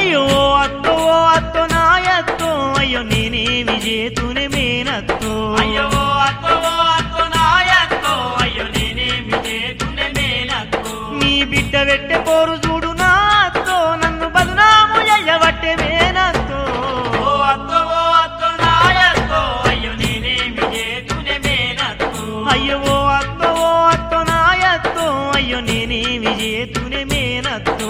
అయ్యో ఓ అత్తో ఓ అత్తో నాయత్తో అయ్యో నేనేమి చేతునే మేనత్తో అయ్యో అత్తో అత్తో నాయత్తో అయ్యో నేనేమి చేతునే మేనత్తో నీ బిడ్డ పెట్టే పోరు చూడు నాతో నన్ను బదునాము ఎయ్యబట్టే మేనత్తో ఓ అత్తో అత్తో నాయత్తో అయ్యో నేనేమి చేతునే మేనత్తో అయ్యో ఓ అత్తో ఓ అత్తో నాయత్తో అయ్యో నేనేమి చేతునే మేనత్తో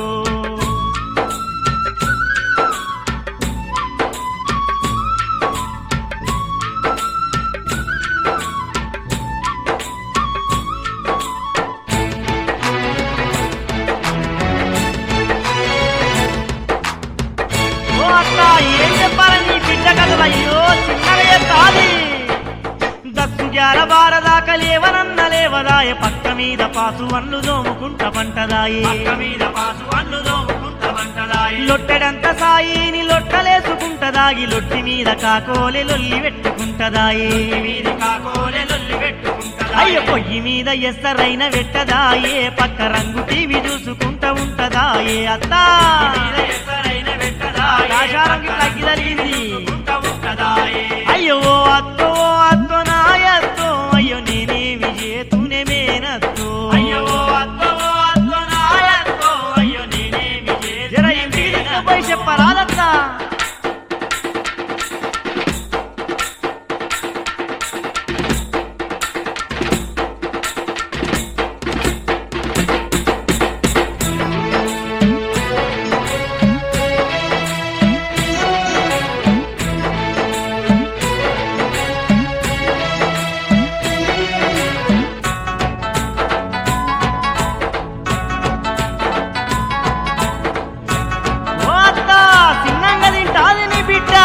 ఓ అక్క ఏం చెప్పాలని నీ బిడ్డ కథలు అయ్యో చిన్నగా కాది దక్కు గ్యార బారదాకా లేవనన్న లేవదాయ పక్క మీద పాసు వన్లు దోముకుంట పంటదాయే పక్క మీద పాసు అన్ను దోముకుంట వంటదాయి లొట్టెడంత సాయిని లొట్టలేసుకుంటదాగి లొట్టి మీద కాకోలే లొల్లి పెట్టుకుంటదాయే మీద కాకోలే లొల్లి పెట్టుకుంటదాయి అయ్య పొయ్యి మీద ఎస్తరైన వెట్టదాయే పక్క రంగు టీవీ చూసుకుంటా ఉంటదాయే అత్తా మీద ఎసరైన వెట్టదాయి ఆకాశారం గిట్ల అగ్గి తగిలింది. చూసుకుంట ఉంటదాయి అయ్యో ఓ అత్తో ఓ అత్తో నాయత్తో అయ్యో నేనేమి చేతూనే మేనత్తో అయ్యో అత్తో అత్తో నాయత్తో అయ్యో నేనేమి జర చేతునే ఇంటికి మేనత్తో తీసుకుపోయి చెప్పరాదత్తా ఓ అత్తా చిన్నంగా తింటాది నీ బిడ్డ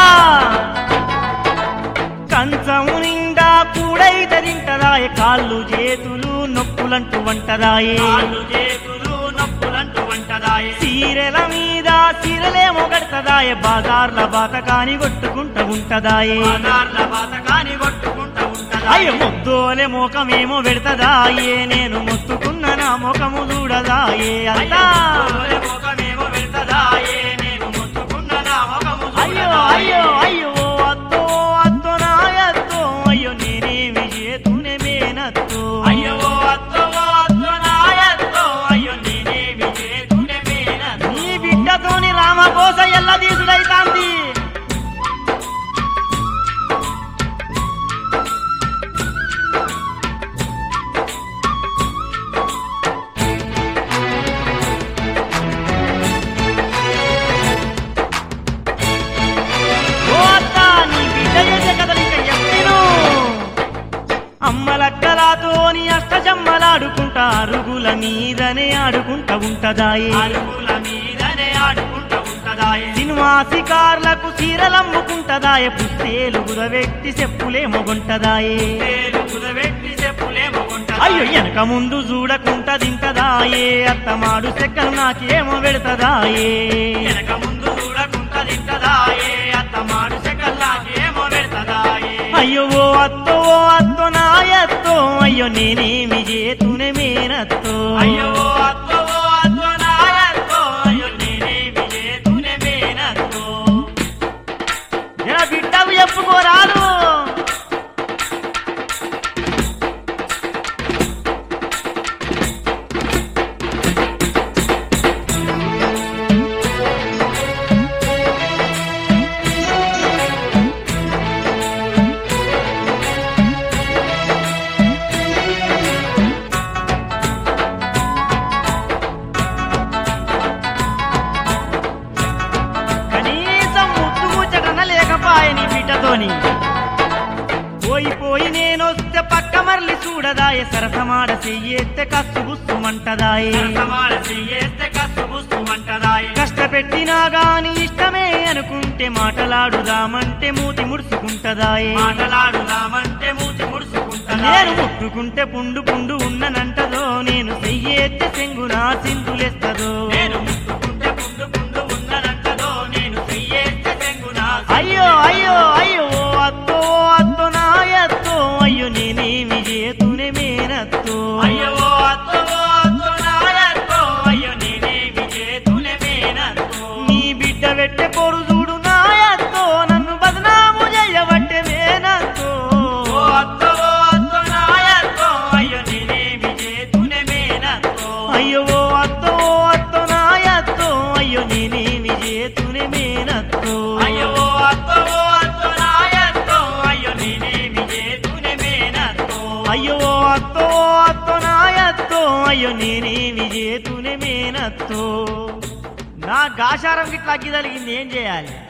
కంచము నిండా కూడైతే తింటదాయ కాళ్ళు చేతులు నొప్పులంటూ వంటదాయే కాళ్ళు చేతులు నొప్పులంటూ వంటదాయి చీరల మీద చీరలేమో కడతదాయ బాజార్ల బాతకాని కొట్టుకుంటూ ఉంటదాయే ఆధార్ల బాతకాని కొట్టుకుంటూ ఉంటదాయి అయ్య ముద్దోలే మోకమేమో పెడతదాయే నేను మొత్తుకున్న నా ముఖము చూడదాయే అత్తా అయ్యో ముఖమేమో వెళ్తదాయే నేను ముట్టుకున్న నా ముఖము అయ్యో చూడదాయే. అయ్యో అయ్యో అత్తో అత్తో నాయత్తో అయ్యో నేనేమి చేతూనే మేనత్తో అయ్యో అత్తో అత్తో నాయత్తో అయ్యో నేనేమి చేతునే మేనత్తో నీ బిడ్డతోని రామకోస ఎల్ల తీసుడైతాంది ఓ అత్త, నీ బిడ్డ చేసే కథలు ఇంకా ఎప్పిను అమ్మలక్కలాతోని అష్టజమ్మలాడుకుంటా అరుగుల మీదనే ఆడుకుంటా ఉంటదాయే అరుగుల మీదనే ఆడుకుంటూ ఉంటదాయే సినిమా శికార్లకు చీరలమ్ముకుంటదాయే పుస్తేలు గురవెట్టి చెప్పులేమొగుంటదాయే పేరు కుదబెట్టి చెప్పులేమో ఉంటదాయే. అయ్యో వెనక ముందు చూడకుంట తింటదాయే అత్తమాడు చెక్కలు నాకేమో పెడతదాయే వెనక ముందు చూడకుండా తింటదాయే అత్త మాడు చెక్కల్లాకేమో పెడతదాయే అయ్యో ఓ అత్తో ఓ అత్తో నాయత్తో అయ్యో నేనేమి చేతూనే మేనత్తో అయ్యో అత్తో అత్తో నాయత్తో అయ్యో నేనేమి చేతునే మేనత్తో జర బిడ్డకు చెప్పుకోరాదు కనీసం ముద్దు ముచ్చటన లేకపాయ నీ బిడ్డతోని పోయి పోయి నేనొస్తే పక్క మరలి చూడదాయ సరసమాడ చెయ్యేస్తే కస్సు బుస్సుమంటదాయే సమాన చెయ్యేస్తే కసు బుస్తుమంటదాయే కష్టపెట్టినా గాని ఇష్టమే అనుకుంటే మాటలాడుదామంటే మూతి ముడుచుకుంటదాయే మాటలాడుదామంటే మూతి నేను ముడుచుకుంటదాయే ముట్టుకుంటే పుండు పుండు ఉన్ననంటదో నేను చెయ్యేస్తే చెంగునా సింధులేస్తదో నేను ముట్టుకుంటే పుండు పుండు ఉన్నదంటదో నేను చెయ్యేస్తే చెంగునా అయ్యో అయ్యో అయ్యో ఓ అత్తో ఓ అత్తో నాయత్తో అయ్యో నేనేమి చేతూనే మేనత్తో అయ్యో అత్తో అత్తో నాయత్తో అయ్యో నేనేమి చేతునే మేనత్తో నీ బిడ్డ అత్తో ఓ అత్తో నాయత్తో అయ్యో నేనేమి చేతునే మేనత్తో అయ్యో ఓ అత్తో ఓ అత్తో నాయత్తో అయ్యో నేనేమి చేతునే మేనత్తో అయ్యో ఓ అత్తో ఓ అత్తో నాయత్తో అయ్యో నేనేమి చేతునే మేనత్తో నా గాశారం గిట్లా అగ్గి తలిగింది ఏం చేయాలి